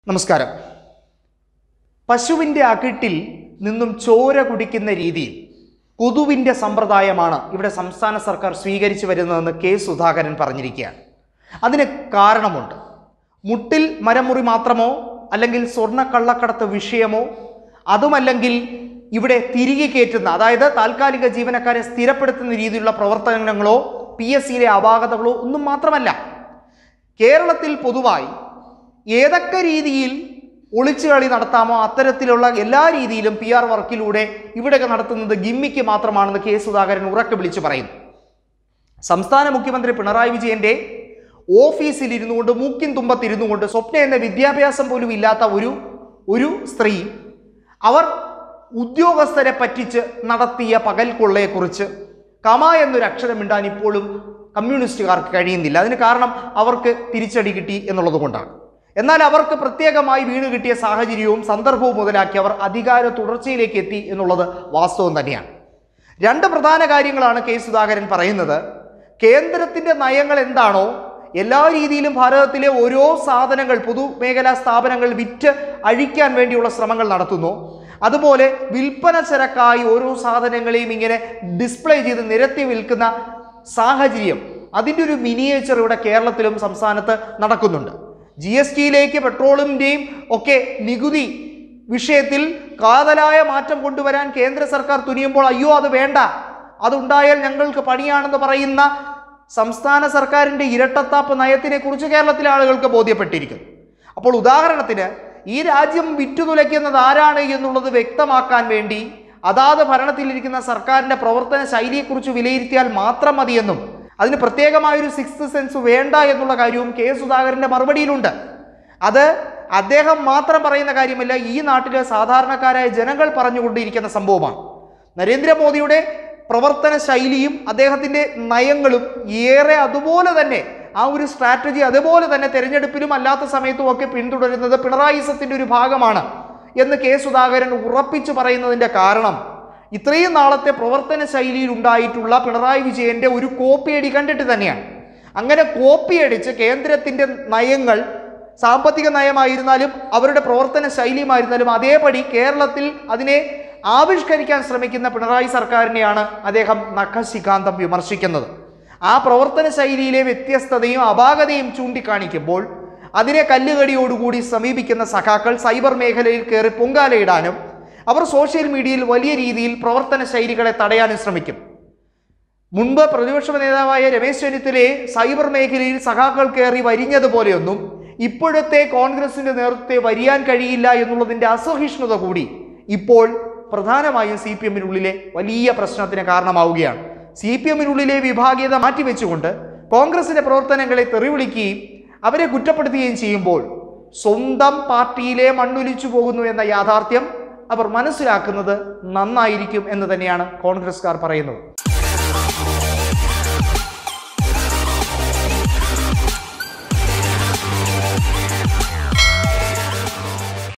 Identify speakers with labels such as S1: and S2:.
S1: നമസ്കാരം പശുവിൻ്റെ അകിട്ടിൽ നിന്നും ചോര കുടിക്കുന്ന രീതിയിൽ കൊതുവിൻ്റെ സമ്പ്രദായമാണ് ഇവിടെ സംസ്ഥാന സർക്കാർ സ്വീകരിച്ചു വരുന്നതെന്ന് കെ സുധാകരൻ പറഞ്ഞിരിക്കുകയാണ് അതിന് കാരണമുണ്ട് മുട്ടിൽ മരമുറി മാത്രമോ അല്ലെങ്കിൽ സ്വർണ്ണ കള്ളക്കടത്ത് വിഷയമോ അതുമല്ലെങ്കിൽ ഇവിടെ തിരികെ കയറ്റുന്ന അതായത് താൽക്കാലിക ജീവനക്കാരെ സ്ഥിരപ്പെടുത്തുന്ന രീതിയിലുള്ള പ്രവർത്തനങ്ങളോ പി എസ് സിയിലെ അപാകതകളോ ഒന്നും മാത്രമല്ല കേരളത്തിൽ പൊതുവായി ഏതൊക്കെ രീതിയിൽ ഒളിച്ചുകളി നടത്താമോ അത്തരത്തിലുള്ള എല്ലാ രീതിയിലും പി ആർ വർക്കിലൂടെ ഇവിടെയൊക്കെ നടത്തുന്നത് ഗിമ്മിക്ക് മാത്രമാണെന്ന് കെ സുധാകരൻ ഉറക്കെ വിളിച്ചു പറയുന്നു സംസ്ഥാന മുഖ്യമന്ത്രി പിണറായി വിജയന്റെ ഓഫീസിൽ ഇരുന്നു കൊണ്ട് മൂക്കിൻ തുമ്പത്തിരുന്നു കൊണ്ട് സ്വപ്ന എന്ന വിദ്യാഭ്യാസം പോലും ഇല്ലാത്ത ഒരു ഒരു സ്ത്രീ അവർ ഉദ്യോഗസ്ഥരെ പറ്റിച്ച് നടത്തിയ പകൽ കൊള്ളയെക്കുറിച്ച് കമ എന്നൊരു അക്ഷരം മിണ്ടാൻ ഇപ്പോഴും കമ്മ്യൂണിസ്റ്റുകാർക്ക് കഴിയുന്നില്ല അതിന് കാരണം അവർക്ക് തിരിച്ചടി കിട്ടി എന്നുള്ളത് കൊണ്ടാണ് എന്നാൽ അവർക്ക് പ്രത്യേകമായി വീണ് കിട്ടിയ സാഹചര്യവും സന്ദർഭവും മുതലാക്കി അവർ അധികാര തുടർച്ചയിലേക്ക് എത്തി എന്നുള്ളത് വാസ്തവം തന്നെയാണ് രണ്ട് പ്രധാന കാര്യങ്ങളാണ് കെ സുധാകരൻ പറയുന്നത് കേന്ദ്രത്തിന്റെ നയങ്ങൾ എന്താണോ എല്ലാ രീതിയിലും ഭാരതത്തിലെ ഓരോ സാധനങ്ങൾ പൊതുമേഖലാ സ്ഥാപനങ്ങൾ വിറ്റ് അഴിക്കാൻ വേണ്ടിയുള്ള ശ്രമങ്ങൾ നടത്തുന്നു അതുപോലെ വിൽപ്പന ചരക്കായി ഓരോ സാധനങ്ങളെയും ഇങ്ങനെ ഡിസ്പ്ലേ ചെയ്ത് നിരത്തി വിൽക്കുന്ന സാഹചര്യം അതിൻ്റെ ഒരു മിനിയേച്ചർ ഇവിടെ കേരളത്തിലും സംസ്ഥാനത്ത് നടക്കുന്നുണ്ട് ജി എസ് ടിയിലേക്ക് പെട്രോളിൻ്റെയും ഒക്കെ നികുതി വിഷയത്തിൽ കാതലായ മാറ്റം കൊണ്ടുവരാൻ കേന്ദ്ര സർക്കാർ തുനിയുമ്പോൾ അയ്യോ അത് വേണ്ട അതുണ്ടായാൽ ഞങ്ങൾക്ക് പണിയാണെന്ന് പറയുന്ന സംസ്ഥാന സർക്കാരിൻ്റെ ഇരട്ടത്താപ്പ് നയത്തിനെ കുറിച്ച് കേരളത്തിലെ ആളുകൾക്ക് ബോധ്യപ്പെട്ടിരിക്കുന്നു അപ്പോൾ ഉദാഹരണത്തിന് ഈ രാജ്യം വിറ്റുതുലയ്ക്കുന്നത് ആരാണ് എന്നുള്ളത് വ്യക്തമാക്കാൻ വേണ്ടി അതാത് ഭരണത്തിലിരിക്കുന്ന സർക്കാരിൻ്റെ പ്രവർത്തന ശൈലിയെക്കുറിച്ച് വിലയിരുത്തിയാൽ മാത്രം മതിയെന്നും അതിന് പ്രത്യേകമായൊരു സിക്സ് സെൻസ് വേണ്ട എന്നുള്ള കാര്യവും കെ സുധാകരൻ്റെ മറുപടിയിലുണ്ട് അത് അദ്ദേഹം മാത്രം പറയുന്ന കാര്യമല്ല ഈ നാട്ടിലെ സാധാരണക്കാരായ ജനങ്ങൾ പറഞ്ഞുകൊണ്ടിരിക്കുന്ന സംഭവമാണ് നരേന്ദ്രമോദിയുടെ പ്രവർത്തന ശൈലിയും അദ്ദേഹത്തിൻ്റെ നയങ്ങളും ഏറെ അതുപോലെ തന്നെ ആ ഒരു സ്ട്രാറ്റജി അതുപോലെ തന്നെ തെരഞ്ഞെടുപ്പിലും അല്ലാത്ത സമയത്തും ഒക്കെ പിന്തുടരുന്നത് പിണറായിസത്തിൻ്റെ ഒരു ഭാഗമാണ് എന്ന് കെ സുധാകരൻ ഉറപ്പിച്ചു പറയുന്നതിൻ്റെ കാരണം ഇത്രയും നാളത്തെ പ്രവർത്തന ശൈലിയിൽ ഉണ്ടായിട്ടുള്ള പിണറായി വിജയന്റെ ഒരു കോപ്പിയടി കണ്ടിട്ട് തന്നെയാണ് അങ്ങനെ കോപ്പിയടിച്ച് കേന്ദ്രത്തിന്റെ നയങ്ങൾ സാമ്പത്തിക നയമായിരുന്നാലും അവരുടെ പ്രവർത്തന ശൈലിയുമായിരുന്നാലും അതേപടി കേരളത്തിൽ അതിനെ ആവിഷ്കരിക്കാൻ ശ്രമിക്കുന്ന പിണറായി സർക്കാരിനെയാണ് അദ്ദേഹം നഖശികാന്തം വിമർശിക്കുന്നത് ആ പ്രവർത്തന ശൈലിയിലെ വ്യത്യസ്തതയും അപാകതയും ചൂണ്ടിക്കാണിക്കുമ്പോൾ അതിനെ കല്ലുകടിയോടുകൂടി സമീപിക്കുന്ന സഖാക്കൾ സൈബർ മേഖലയിൽ കയറി പൊങ്കാലയിടാനും അവർ സോഷ്യൽ മീഡിയയിൽ വലിയ രീതിയിൽ പ്രവർത്തന ശൈലികളെ തടയാനും ശ്രമിക്കും മുൻപ് പ്രതിപക്ഷ നേതാവായ രമേശ് ചെന്നിത്തലയെ സൈബർ മേഖലയിൽ സഖാക്കൾ കയറി വരിഞ്ഞതുപോലെയൊന്നും ഇപ്പോഴത്തെ കോൺഗ്രസിന്റെ നേതൃത്വത്തെ വരിയാൻ കഴിയില്ല എന്നുള്ളതിന്റെ അസഹിഷ്ണുത കൂടി ഇപ്പോൾ പ്രധാനമായും സി പി എമ്മിനുള്ളിലെ വലിയ പ്രശ്നത്തിന് കാരണമാവുകയാണ് സി പി എമ്മിനുള്ളിലെ വിഭാഗീയത മാറ്റിവെച്ചുകൊണ്ട് കോൺഗ്രസിന്റെ പ്രവർത്തനങ്ങളെ തെറിവിളിക്കുകയും അവരെ കുറ്റപ്പെടുത്തുകയും ചെയ്യുമ്പോൾ സ്വന്തം പാർട്ടിയിലെ മണ്ണൊലിച്ചു പോകുന്നു എന്ന യാഥാർത്ഥ്യം അവർ മനസ്സിലാക്കുന്നത് നന്നായിരിക്കും എന്ന് തന്നെയാണ് കോൺഗ്രസ്കാർ പറയുന്നത്